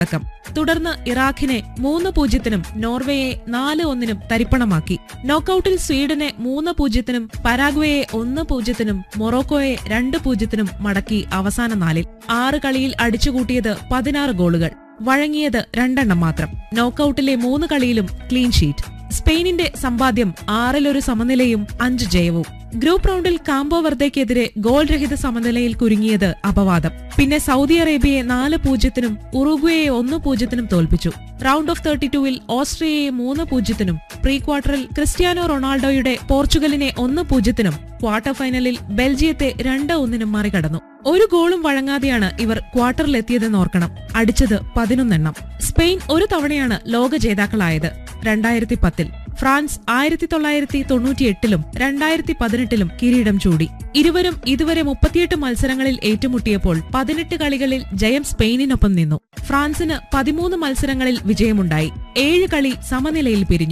അടക്കം തുടർന്ന് ഇറാഖിനെ മൂന്ന് പൂജ്യത്തിനും നോർവേയെ നാല് ഒന്നിനും തരിപ്പണമാക്കി നോക്കൌട്ടിൽ സ്വീഡനെ മൂന്ന് പൂജ്യത്തിനും പരാഗ്വേയെ ഒന്ന് പൂജ്യത്തിനും മൊറോക്കോയെ രണ്ട് പൂജ്യത്തിനും മടക്കി അവസാന നാലിൽ ആറ് കളിയിൽ അടിച്ചുകൂട്ടിയത് പതിനാറ് ഗോളുകൾ വഴങ്ങിയത് രണ്ടെണ്ണം മാത്രം നോക്കൌട്ടിലെ മൂന്ന് കളിയിലും ക്ലീൻ ഷീറ്റ് സ്പെയിനിന്റെ സമ്പാദ്യം ആറിലൊരു സമനിലയും അഞ്ച് ജയവും ഗ്രൂപ്പ് റൗണ്ടിൽ കാംബോ വെർദയ്ക്കെതിരെ ഗോൾ രഹിത സമനിലയിൽ കുരുങ്ങിയത് അപവാദം പിന്നെ സൗദി അറേബ്യയെ നാല് പൂജ്യത്തിനും ഉറുഗ്വയെ ഒന്ന് പൂജ്യത്തിനും തോൽപ്പിച്ചു റൗണ്ട് ഓഫ് തേർട്ടി ടൂവിൽ ഓസ്ട്രിയയെ മൂന്ന് പൂജ്യത്തിനും പ്രീ ക്വാർട്ടറിൽ ക്രിസ്ത്യാനോ റൊണാൾഡോയുടെ പോർച്ചുഗലിനെ ഒന്ന് പൂജ്യത്തിനും ക്വാർട്ടർ ഫൈനലിൽ ബെൽജിയത്തെ രണ്ട് ഒന്നിനും മറികടന്നു ഒരു ഗോളും വഴങ്ങാതെയാണ് ഇവർ ക്വാർട്ടറിലെത്തിയതെന്ന് ഓർക്കണം അടിച്ചത് പതിനൊന്നെണ്ണം സ്പെയിൻ ഒരു തവണയാണ് ലോക ജേതാക്കളായത് രണ്ടായിരത്തി പത്തിൽ ഫ്രാൻസ് ആയിരത്തി തൊള്ളായിരത്തി തൊണ്ണൂറ്റിയെട്ടിലും രണ്ടായിരത്തി പതിനെട്ടിലും കിരീടം ചൂടി ഇരുവരും ഇതുവരെ മുപ്പത്തിയെട്ട് മത്സരങ്ങളിൽ ഏറ്റുമുട്ടിയപ്പോൾ പതിനെട്ട് കളികളിൽ ജയം സ്പെയിനിനൊപ്പം നിന്നു ഫ്രാൻസിന് പതിമൂന്ന് മത്സരങ്ങളിൽ വിജയമുണ്ടായി ഏഴ് കളി സമനിലയിൽ പിരിഞ്ഞു